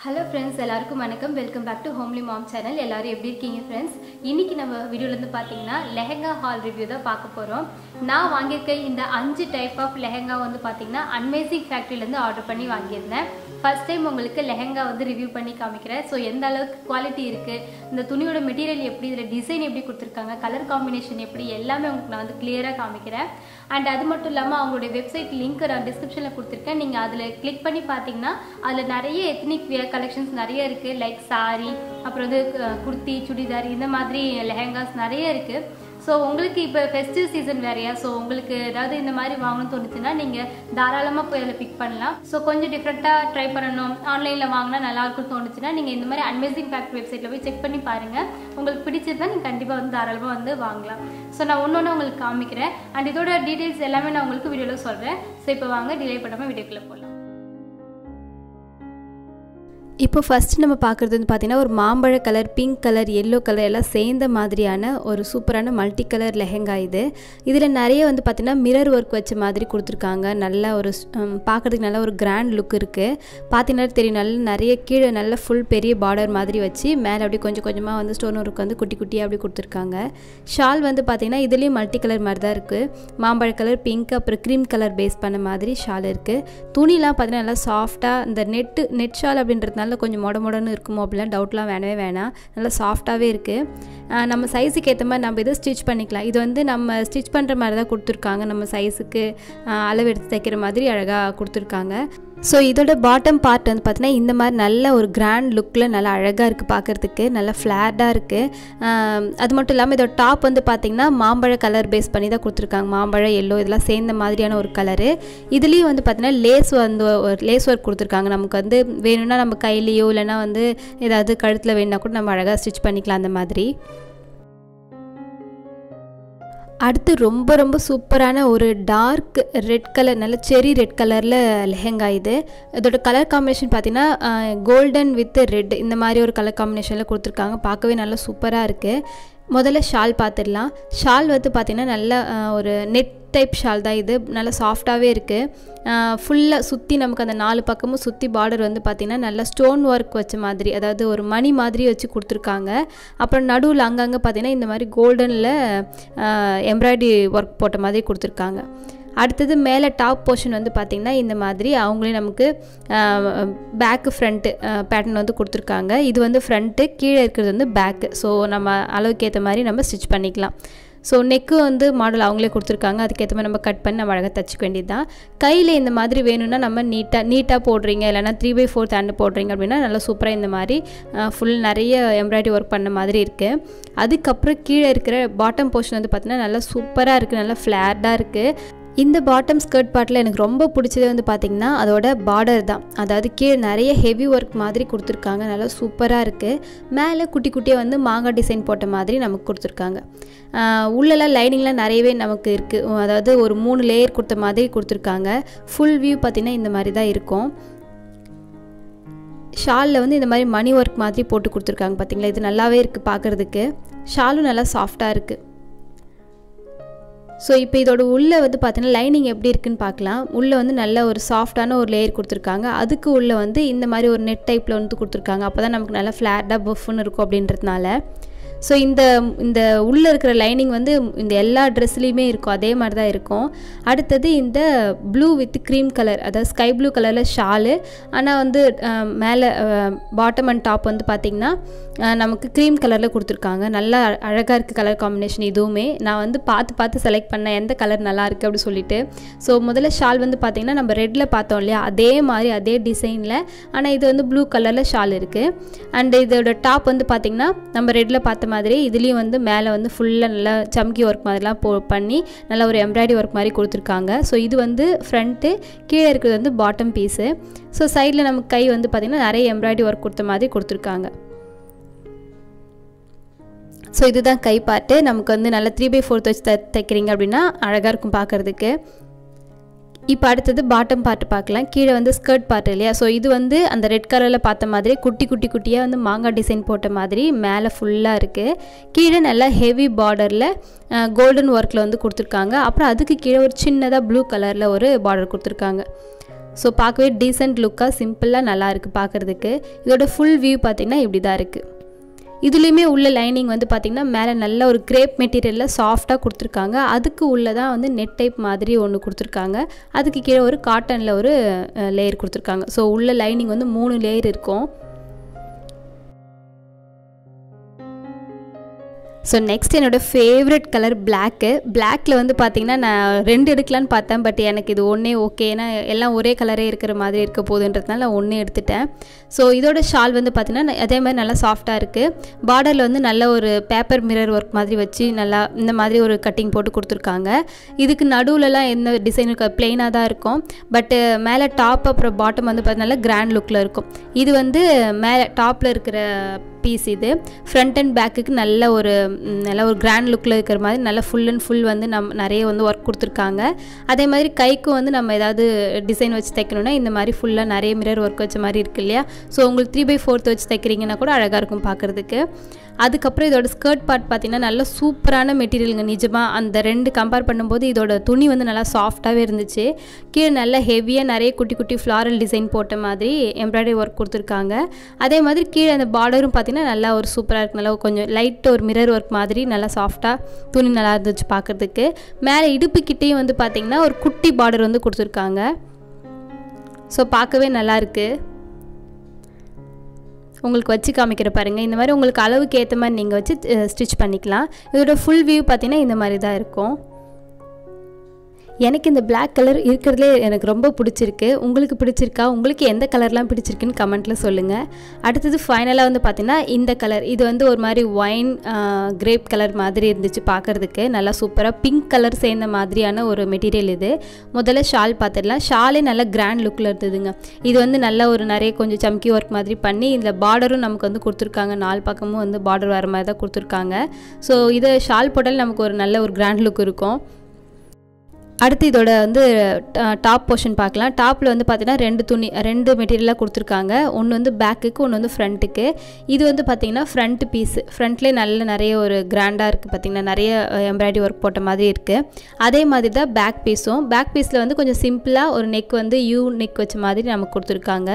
hello friends எல்லாருக்கும் வணக்கம் welcome back to homely mom channel எல்லாரும் எப்படி இருக்கீங்க ஃப்ரெண்ட்ஸ் இன்னைக்கு நம்ம வீடியோலேருந்து பார்த்தீங்கன்னா லெஹங்கா ஹால் ரிவ்யூ தான் பார்க்க போகிறோம் நான் வாங்கியிருக்க இந்த அஞ்சு டைப் ஆஃப் லெஹங்கா வந்து பார்த்தீங்கன்னா அன்மேசிங் ஃபேக்ட்ரிலேருந்து ஆர்டர் பண்ணி வாங்கியிருந்தேன் ஃபர்ஸ்ட் டைம் உங்களுக்கு லெஹங்கா வந்து ரிவ்யூ பண்ணி காமிக்கிறேன் ஸோ எந்த அளவுக்கு குவாலிட்டி இருக்குது இந்த துணியோட மெட்டீரியல் எப்படி இதில் டிசைன் எப்படி கொடுத்துருக்காங்க கலர் காம்பினேஷன் எப்படி எல்லாமே உங்களுக்கு நான் வந்து கிளியராக காமிக்கிறேன் அண்ட் அது மட்டும் இல்லாமல் அவங்களுடைய வெப்சைட் லிங்க் நான் டிஸ்கிரிப்ஷனில் கொடுத்துருக்கேன் நீங்கள் அதில் கிளிக் பண்ணி பார்த்தீங்கன்னா அதில் நிறைய எத்னிக் வியர் கலெக்ஷன்ஸ் நிறைய இருக்குது லைக் சாரி அப்புறம் வந்து அஹ், குர்த்தி சுடிதார் இந்த மாதிரி லெஹங்காஸ் நிறைய இருக்குது ஸோ உங்களுக்கு இப்போ ஃபெஸ்டிவ் சீசன் வேறையா ஸோ உங்களுக்கு ஏதாவது இந்த மாதிரி வாங்கணும்னு தோணுச்சுன்னா நீங்கள் தாராளமாக போய் அதில் பிக் பண்ணலாம் ஸோ கொஞ்சம் டிஃப்ரெண்ட்டாக ட்ரை பண்ணணும் ஆன்லைனில் வாங்கினா நல்லா இருக்கும்னு தோணுச்சுன்னா நீங்கள் இந்த மாதிரி அன்மேசிங் ஃபேக்ட்ரி வெப்சைட்டில் போய் செக் பண்ணி பாருங்கள் உங்களுக்கு பிடிச்சிருந்தா நீங்கள் கண்டிப்பாக வந்து தாராளமாக வந்து வாங்கலாம் ஸோ நான் ஒன்று ஒன்று உங்களுக்கு காமிக்கிறேன் அண்ட் இதோட டீட்டெயில்ஸ் எல்லாமே நான் உங்களுக்கு வீடியோவில் சொல்கிறேன் ஸோ இப்போ வாங்க டிலே பண்ணாமல் வீடியோக்குள்ளே போகலாம் இப்போ ஃபஸ்ட் நம்ம பார்க்குறது வந்து பார்த்திங்கன்னா ஒரு மாம்பழ colour pink colour yellow colour எல்லாம் சேர்ந்த மாதிரியான ஒரு சூப்பரான மல்டி கலர் லெஹெங்கா இது இதில் நிறைய வந்து பார்த்திங்கன்னா மிரர் ஒர்க் வச்ச மாதிரி கொடுத்துருக்காங்க நல்ல ஒரு ம், பார்க்கறதுக்கு நல்ல ஒரு கிராண்ட் லுக் இருக்குது பார்த்தீங்கன்னா தெரியும் நல்ல நிறைய கீழே நல்ல ஃபுல் பெரிய பார்டர் மாதிரி வச்சு மேலே அப்படியே கொஞ்சம் கொஞ்சமாக வந்து ஸ்டோன் ஒர்க் வந்து குட்டி குட்டியாக அப்படி கொடுத்துருக்காங்க ஷால் வந்து பார்த்திங்கன்னா இதுலேயும் மல்டி கலர் மாதிரி தான் இருக்குது மாம்பழ கலர் பிங்க் அப்புறம் க்ரீம் கலர் பேஸ் பண்ண மாதிரி ஷால் இருக்குது துணிலாம் பார்த்தீங்கன்னா நல்லா சாஃப்டாக இந்த நெட்டு நெட் ஷால் அப்படின்றதுனால கொஞ்சம் மொட மொடன்னு இருக்குமோ அப்படிலாம் டவுட்லாம் வேணவே வேணாம் நல்லா சாஃப்டாகவே இருக்குது நம்ம சைஸுக்கு ஏற்ற மாதிரி நம்ம இதை ஸ்டிச் பண்ணிக்கலாம் இது வந்து நம்ம ஸ்டிச் பண்ணுற மாதிரி தான் கொடுத்துருக்காங்க நம்ம சைஸுக்கு அளவு எடுத்து தைக்கிற மாதிரி அழகாக கொடுத்துருக்காங்க ஸோ இதோட பாட்டம் பார்ட் வந்து பார்த்தீங்கன்னா இந்த மாதிரி நல்ல ஒரு கிராண்ட் லுக்கில் நல்லா அழகாக இருக்குது பார்க்குறதுக்கு நல்லா ஃப்ளாட்டாக இருக்குது அது மட்டும் இல்லாமல் இதோட டாப் வந்து பார்த்திங்கன்னா மாம்பழ கலர் பேஸ் பண்ணி தான் கொடுத்துருக்காங்க மாம்பழம் எல்லோ இதெல்லாம் சேர்ந்த மாதிரியான ஒரு கலரு இதுலேயும் வந்து பார்த்திங்கன்னா லேஸ் வந்து ஒரு லேஸ் ஒர்க் கொடுத்துருக்காங்க நமக்கு வந்து வேணும்னா நம்ம கையிலையோ இல்லைனா வந்து ஏதாவது கழுத்தில் வேணுன்னா கூட நம்ம அழகாக ஸ்டிச் பண்ணிக்கலாம் அந்த மாதிரி அடுத்து ரொம்ப ரொம்ப சூப்பரான ஒரு டார்க் ரெட் கலர் நல்ல செரி ரெட் கலரில் லெஹெங்கா இது இதோட கலர் காம்பினேஷன் பார்த்தீங்கன்னா கோல்டன் வித் ரெட் இந்த மாதிரி ஒரு கலர் காம்பினேஷனில் கொடுத்துருக்காங்க பார்க்கவே நல்லா சூப்பராக இருக்குது முதல்ல ஷால் பார்த்துடலாம் ஷால் வந்து பார்த்திங்கன்னா நல்ல அஹ், ஒரு நெட் டைப் ஷால் தான் இது நல்லா சாஃப்டாகவே இருக்குது ஃபுல்லாக சுற்றி நமக்கு அந்த நாலு பக்கமும் சுற்றி பார்டர் வந்து பார்த்திங்கன்னா நல்லா ஸ்டோன் ஒர்க் வச்ச மாதிரி அதாவது ஒரு மணி மாதிரி வச்சு கொடுத்துருக்காங்க அப்புறம் நடுவில் அங்கங்கே பார்த்திங்கன்னா இந்த மாதிரி கோல்டனில் எம்ப்ராய்டரி ஒர்க் போட்ட மாதிரி கொடுத்துருக்காங்க அடுத்தது மேலே டாப் போர்ஷன் வந்து பார்த்திங்கன்னா இந்த மாதிரி அவங்களே நமக்கு பேக்கு ஃப்ரண்ட்டு பேட்டர்ன் வந்து கொடுத்துருக்காங்க இது வந்து ஃப்ரண்ட்டு கீழே இருக்கிறது வந்து பேக்கு ஸோ நம்ம அளவுக்கு ஏற்ற மாதிரி நம்ம ஸ்டிச் பண்ணிக்கலாம் ஸோ நெக்கு வந்து மாடல் அவங்களே கொடுத்துருக்காங்க அதுக்கேற்ற மாதிரி நம்ம கட் பண்ணி நம்ம அழகாக தச்சுக்க வேண்டியது தான் கையில் இந்த மாதிரி வேணும்னா நம்ம நீட்டாக நீட்டாக போடுறீங்க இல்லைனா த்ரீ பை ஃபோர்த் ஹேண்டு போடுறீங்க அப்படின்னா நல்லா சூப்பராக இந்த மாதிரி ஃபுல் நிறைய எம்ப்ராய்டரி ஒர்க் பண்ண மாதிரி இருக்குது அதுக்கப்புறம் கீழே இருக்கிற பாட்டம் போர்ஷன் வந்து பார்த்தீங்கன்னா நல்லா சூப்பராக இருக்குது நல்லா ஃப்ளாட்டாக இருக்குது இந்த பாட்டம் ஸ்கர்ட் பார்ட்டில் எனக்கு ரொம்ப பிடிச்சது வந்து பார்த்திங்கன்னா அதோட பார்டர் தான் அதாவது கீழே நிறைய ஹெவி ஒர்க் மாதிரி கொடுத்துருக்காங்க நல்லா சூப்பராக இருக்குது மேலே குட்டி குட்டியாக வந்து மாங்காய் டிசைன் போட்ட மாதிரி நமக்கு கொடுத்துருக்காங்க ஆஹ் உள்ளெல்லாம் லைனிங்லாம் நிறையவே நமக்கு இருக்குது அதாவது ஒரு மூணு லேயர் கொடுத்த மாதிரி கொடுத்துருக்காங்க ஃபுல் வியூ பார்த்திங்கன்னா இந்த மாதிரி தான் இருக்கும் ஷாலில் வந்து இந்த மாதிரி மணி ஒர்க் மாதிரி போட்டு கொடுத்துருக்காங்க பார்த்தீங்களா இது நல்லாவே இருக்குது பார்க்குறதுக்கு ஷாலும் நல்லா சாஃப்டாக இருக்குது ஸோ இப்போ இதோட உள்ளே வந்து பார்த்தீங்கன்னா லைனிங் எப்படி இருக்குன்னு பார்க்கலாம் உள்ளே வந்து நல்ல ஒரு சாஃப்டான ஒரு லேயர் கொடுத்துருக்காங்க அதுக்கு உள்ளே வந்து இந்த மாதிரி ஒரு நெட் டைப்பில் வந்து கொடுத்துருக்காங்க அப்போ தான் நமக்கு நல்லா ஃப்ளாட்டாக பஃப்னு இருக்கும் அப்படின்றதுனால ஸோ இந்த இந்த உள்ளே இருக்கிற லைனிங் வந்து இந்த எல்லா ட்ரெஸ்லேயுமே இருக்கும் அதே மாதிரி தான் இருக்கும் அடுத்தது இந்த ப்ளூ வித் க்ரீம் கலர் அதாவது ஸ்கை ப்ளூ கலரில் ஷாலு ஆனால் வந்து அஹ், மேலே பாட்டம் அண்ட் டாப் வந்து பார்த்திங்கன்னா அஹ், நமக்கு க்ரீம் கலரில் கொடுத்துருக்காங்க நல்லா அழகாக இருக்குது கலர் காம்பினேஷன் இதுவுமே நான் வந்து பார்த்து பார்த்து செலக்ட் பண்ணேன் எந்த கலர் நல்லா இருக்குது அப்படி சொல்லிட்டு ஸோ முதல்ல ஷால் வந்து பார்த்திங்கன்னா நம்ம ரெட்டில் பார்த்தோம் இல்லையா அதே மாதிரி அதே டிசைனில் ஆனால் இது வந்து ப்ளூ கலரில் ஷால் இருக்குது அண்ட் இதோட டாப் வந்து பார்த்திங்கன்னா நம்ம ரெட்டில் பார்த்த மாதிரி இதுலேயும் வந்து மேலே வந்து ஃபுல்லாக நல்லா சம்கி ஒர்க் மாதிரிலாம் போ பண்ணி நல்லா ஒரு எம்ப்ராய்டரி ஒர்க் மாதிரி கொடுத்துருக்காங்க ஸோ இது வந்து ஃப்ரண்ட்டு கீழே இருக்கிறது வந்து பாட்டம் பீஸு ஸோ சைடில் நமக்கு கை வந்து பார்த்திங்கன்னா நிறைய எம்ப்ராய்டரி ஒர்க் கொடுத்த மாதிரி கொடுத்துருக்காங்க ஸோ இதுதான் கை பார்ட்டு நமக்கு வந்து நல்லா த்ரீ பை ஃபோர்த் வச்சு த தைக்கிறீங்க அப்படின்னா அழகாக இருக்கும் பார்க்குறதுக்கு இப்போ அடுத்தது பாட்டம் பார்ட் பார்க்கலாம் கீழே வந்து ஸ்கர்ட் பார்ட் இல்லையா ஸோ இது வந்து அந்த ரெட் கலரில் பார்த்த மாதிரி குட்டி குட்டி குட்டியாக வந்து மாங்காய் டிசைன் போட்ட மாதிரி மேலே ஃபுல்லாக இருக்குது கீழே நல்லா ஹெவி பார்டரில் கோல்டன் ஒர்க்கில் வந்து கொடுத்துருக்காங்க அப்புறம் அதுக்கு கீழே ஒரு சின்னதாக ப்ளூ கலரில் ஒரு பார்டர் கொடுத்துருக்காங்க ஸோ பார்க்கவே டீசெண்ட் லுக்காக சிம்பிளாக நல்லா இருக்குது பார்க்குறதுக்கு இதோட ஃபுல் வியூ பார்த்திங்கன்னா இப்படி தான் இருக்குது இதுலேயுமே உள்ள லைனிங் வந்து பார்த்திங்கன்னா மேலே நல்ல ஒரு கிரேப் மெட்டீரியலில் சாஃப்டாக கொடுத்துருக்காங்க அதுக்கு உள்ளே தான் வந்து நெட் டைப் மாதிரி ஒன்று கொடுத்துருக்காங்க அதுக்கு கீழே ஒரு காட்டனில் ஒரு லேயர் கொடுத்துருக்காங்க ஸோ உள்ள லைனிங் வந்து மூணு லேயர் இருக்கும் ஸோ நெக்ஸ்ட் என்னோடய ஃபேவரட் கலர் பிளாக்கு பிளாக்கில் வந்து பார்த்திங்கன்னா நான் ரெண்டு எடுக்கலான்னு பார்த்தேன் பட் எனக்கு இது ஒன்றே ஓகே ஏன்னா எல்லாம் ஒரே கலரே இருக்கிற மாதிரி இருக்க போகுதுன்றதுனால நான் ஒன்றே எடுத்துட்டேன் ஸோ இதோட ஷால் வந்து பார்த்திங்கன்னா அதே மாதிரி நல்லா சாஃப்டாக இருக்குது பார்டரில் வந்து நல்ல ஒரு பேப்பர் மிரர் ஒர்க் மாதிரி வச்சு நல்லா இந்த மாதிரி ஒரு கட்டிங் போட்டு கொடுத்துருக்காங்க இதுக்கு நடுவுலலாம் எந்த டிசைன் இருக்க ப்ளெயினாக தான் இருக்கும் பட்டு மேலே டாப் அப்புறம் பாட்டம் வந்து பார்த்திங்கன்னா நல்லா கிராண்ட் லுக்கில் இருக்கும் இது வந்து மேலே டாப்பில் இருக்கிற பீஸ் இது ஃப்ரண்ட் அண்ட் பேக்குக்கு நல்ல ஒரு நல்ல ஒரு கிராண்ட் லுக்கில் இருக்கிற மாதிரி நல்ல ஃபுல் அண்ட் ஃபுல் வந்து நம் நிறைய வந்து ஒர்க் கொடுத்துருக்காங்க அதே மாதிரி கைக்கும் வந்து நம்ம ஏதாவது டிசைன் வச்சு தைக்கணும்னா இந்த மாதிரி ஃபுல்லாக நிறைய மிரர் ஒர்க் வச்ச மாதிரி இருக்கு இல்லையா ஸோ உங்களுக்கு த்ரீ பை ஃபோர்த் வச்சு தைக்கிறீங்கன்னா கூட அழகாக இருக்கும் பார்க்குறதுக்கு அதுக்கப்புறம் இதோட ஸ்கர்ட் பார்ட் பார்த்திங்கன்னா நல்ல சூப்பரான மெட்டீரியலுங்க நிஜமாக அந்த ரெண்டு கம்பேர் பண்ணும்போது இதோட துணி வந்து நல்லா சாஃப்டாகவே இருந்துச்சு கீழே நல்ல ஹெவியாக நிறைய குட்டி குட்டி ஃப்ளாரல் டிசைன் போட்ட மாதிரி எம்ப்ராய்டரி ஒர்க் கொடுத்துருக்காங்க அதே மாதிரி கீழே அந்த பார்டரும் பார்த்திங்கன்னா நல்லா ஒரு சூப்பராக இருக்கு நல்லா கொஞ்சம் லைட் ஒரு மிரர் ஒர்க் மாதிரி நல்லா சாஃப்டாக துணி நல்லா இருந்துச்சு பார்க்குறதுக்கு மேலே இடுப்புக்கிட்டேயும் வந்து பார்த்திங்கன்னா ஒரு குட்டி பார்டர் வந்து கொடுத்துருக்காங்க ஸோ பார்க்கவே நல்லாயிருக்கு உங்களுக்கு வச்சு காமிக்கிற பாருங்கள் இந்த மாதிரி உங்களுக்கு அளவுக்கு ஏற்ற மாதிரி நீங்கள் வச்சு ஸ்டிச் பண்ணிக்கலாம் இதோட ஃபுல் வியூ பார்த்தீங்கன்னா இந்த மாதிரி தான் இருக்கும் எனக்கு இந்த பிளாக் கலர் இருக்கிறதுலே எனக்கு ரொம்ப பிடிச்சிருக்கு உங்களுக்கு பிடிச்சிருக்கா உங்களுக்கு எந்த கலர்லாம் பிடிச்சிருக்குன்னு கமெண்ட்டில் சொல்லுங்கள் அடுத்தது ஃபைனலாக வந்து பார்த்திங்கன்னா இந்த கலர் இது வந்து ஒரு மாதிரி ஒயின் கிரேப் கலர் மாதிரி இருந்துச்சு பார்க்குறதுக்கு நல்லா சூப்பராக பிங்க் கலர் சேர்ந்த மாதிரியான ஒரு மெட்டீரியல் இது முதல்ல ஷால் பார்த்துடலாம் ஷாலே நல்ல கிராண்ட் லுக்கில் இருந்ததுங்க இது வந்து நல்ல ஒரு நிறைய கொஞ்சம் சம்கி ஒர்க் மாதிரி பண்ணி இதில் பார்டரும் நமக்கு வந்து கொடுத்துருக்காங்க நாலு பக்கமும் வந்து பார்டர் வர மாதிரி தான் கொடுத்துருக்காங்க ஸோ இதை ஷால் போட்டால் நமக்கு ஒரு நல்ல ஒரு கிராண்ட் லுக் இருக்கும் அடுத்து இதோட வந்து டாப் போர்ஷன் பார்க்கலாம் டாப்பில் வந்து பார்த்தீங்கன்னா ரெண்டு துணி ரெண்டு மெட்டீரியலாக கொடுத்துருக்காங்க ஒன்று வந்து பேக்குக்கு ஒன்று வந்து ஃப்ரண்ட்டுக்கு இது வந்து பார்த்திங்கன்னா ஃப்ரண்ட் பீஸ் ஃப்ரண்ட்லேயே நல்ல நிறைய ஒரு கிராண்டாக இருக்குது பார்த்திங்கன்னா நிறைய எம்ப்ராய்டரி ஒர்க் போட்ட மாதிரி இருக்குது அதே மாதிரி தான் பேக் பீஸும் பேக் பீஸில் வந்து கொஞ்சம் சிம்பிளாக ஒரு நெக் வந்து யூ நெக் வச்ச மாதிரி நமக்கு கொடுத்துருக்காங்க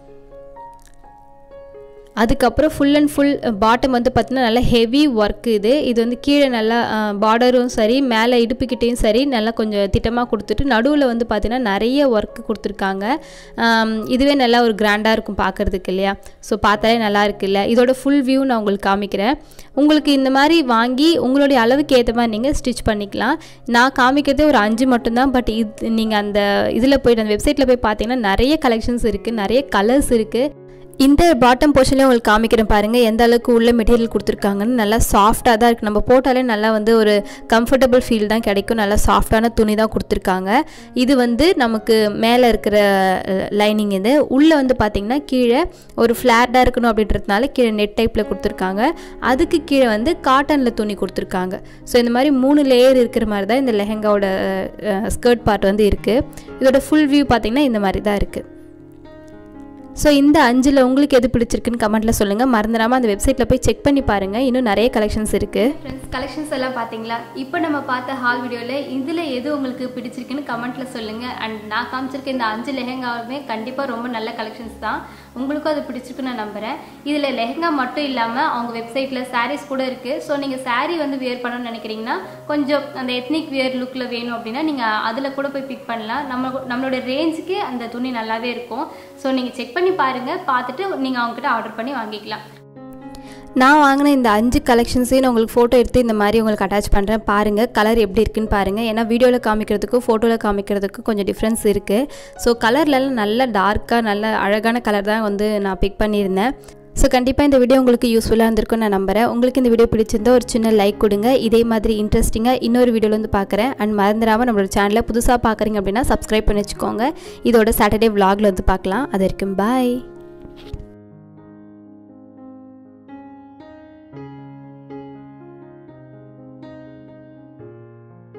அதுக்கப்புறம் ஃபுல் அண்ட் ஃபுல் பாட்டம் வந்து பார்த்திங்கன்னா நல்லா ஹெவி ஒர்க் இது இது வந்து கீழே நல்லா பார்டரும் சரி மேலே இடுப்புக்கிட்டேயும் சரி நல்லா கொஞ்சம் திட்டமாக கொடுத்துட்டு நடுவில் வந்து பார்த்திங்கன்னா நிறைய ஒர்க் கொடுத்துருக்காங்க இதுவே நல்லா ஒரு கிராண்டாக இருக்கும் பார்க்குறதுக்கு இல்லையா ஸோ பார்த்தாலே நல்லா இருக்கு இல்லை இதோட ஃபுல் வியூ நான் உங்களுக்கு காமிக்கிறேன் உங்களுக்கு இந்த மாதிரி வாங்கி உங்களுடைய அளவுக்கு ஏற்ற மாதிரி நீங்கள் ஸ்டிச் பண்ணிக்கலாம் நான் காமிக்கிறதே ஒரு அஞ்சு மட்டும்தான் பட் இது நீங்கள் அந்த இதில் போய்ட்டு அந்த வெப்சைட்டில் போய் பார்த்தீங்கன்னா நிறைய கலெக்ஷன்ஸ் இருக்குது நிறைய கலர்ஸ் இருக்குது இந்த பாட்டம் போர்ஷன்லேயே உங்களுக்கு காமிக்கிறேன் பாருங்கள் எந்த அளவுக்கு உள்ள மெட்டீரியல் கொடுத்துருக்காங்கன்னு நல்லா சாஃப்டாக தான் இருக்குது நம்ம போட்டாலே நல்லா வந்து ஒரு கம்ஃபர்டபுள் ஃபீல் தான் கிடைக்கும் நல்லா சாஃப்டான துணி தான் கொடுத்துருக்காங்க இது வந்து நமக்கு மேலே இருக்கிற லைனிங் இது உள்ளே வந்து பார்த்திங்கன்னா கீழே ஒரு ஃப்ளாட்டாக இருக்கணும் அப்படின்றதுனால கீழே நெட் டைப்பில் கொடுத்துருக்காங்க அதுக்கு கீழே வந்து காட்டனில் துணி கொடுத்துருக்காங்க ஸோ இந்த மாதிரி மூணு லேயர் இருக்கிற மாதிரி தான் இந்த லெஹங்காவோட ஸ்கர்ட் பார்ட் வந்து இருக்குது இதோட ஃபுல் வியூ பார்த்திங்கன்னா இந்த மாதிரி தான் இருக்குது ஸோ இந்த அஞ்சில் உங்களுக்கு எது பிடிச்சிருக்குன்னு கமெண்ட்டில் சொல்லுங்கள் மறந்துடாமல் அந்த வெப்சைட்டில் போய் செக் பண்ணி பாருங்கள் இன்னும் நிறைய கலெக்ஷன்ஸ் இருக்குது ஃப்ரெண்ட்ஸ் கலெக்ஷன்ஸ் எல்லாம் பார்த்தீங்களா இப்போ நம்ம பார்த்த ஹால் வீடியோவில் இதில் எது உங்களுக்கு பிடிச்சிருக்குன்னு கமெண்ட்டில் சொல்லுங்கள் அண்ட் நான் காமிச்சிருக்க இந்த அஞ்சு லெஹெங்காவுமே கண்டிப்பாக ரொம்ப நல்ல கலெக்ஷன்ஸ் தான் உங்களுக்கும் அது பிடிச்சிருக்குன்னு நான் நம்புகிறேன் இதில் லெஹெங்கா மட்டும் இல்லாமல் அவங்க வெப்சைட்டில் சாரீஸ் கூட இருக்குது ஸோ நீங்கள் saree வந்து வியர் பண்ணணும்னு நினைக்கிறீங்கன்னா கொஞ்சம் அந்த எத்னிக் வியர் லுக்கில் வேணும் அப்படின்னா நீங்கள் அதில் கூட போய் பிக் பண்ணலாம் நம்ம நம்மளோட ரேஞ்சுக்கு அந்த துணி நல்லாவே இருக்கும் ஸோ நீங்கள் செக் பண்ணி பாருங்கள் பார்த்துட்டு நீங்கள் அவங்ககிட்ட ஆர்டர் பண்ணி வாங்கிக்கலாம் நான் வாங்கின இந்த அஞ்சு கலெக்ஷன்ஸையும் நான் உங்களுக்கு ஃபோட்டோ எடுத்து இந்த மாதிரி உங்களுக்கு அட்டாச் பண்ணுறேன் பாருங்கள் கலர் எப்படி இருக்குன்னு பாருங்கள் ஏன்னா வீடியோவில் காமிக்கிறதுக்கும் ஃபோட்டோவில் காமிக்கிறதுக்கும் கொஞ்சம் டிஃப்ரென்ஸ் இருக்குது ஸோ கலர்லலாம் நல்ல டார்க்காக நல்ல அழகான கலர் தான் வந்து நான் பிக் பண்ணியிருந்தேன் ஸோ கண்டிப்பாக இந்த வீடியோ உங்களுக்கு யூஸ்ஃபுல்லாக இருந்திருக்கும்னு நான் நம்புறேன் உங்களுக்கு இந்த வீடியோ பிடிச்சிருந்தா ஒரு சின்ன லைக் கொடுங்க இதே மாதிரி இன்ட்ரெஸ்டிங்காக இன்னொரு வீடியோவில் வந்து பார்க்குறேன் அண்ட் மறந்துடாமல் நம்மளோட சேனலை புதுசாக பார்க்குறீங்க அப்படின்னா சப்ஸ்கிரைப் பண்ணி வச்சுக்கோங்க இதோட சாட்டர்டே vlogல வந்து பார்க்கலாம் அது வரைக்கும் பாய்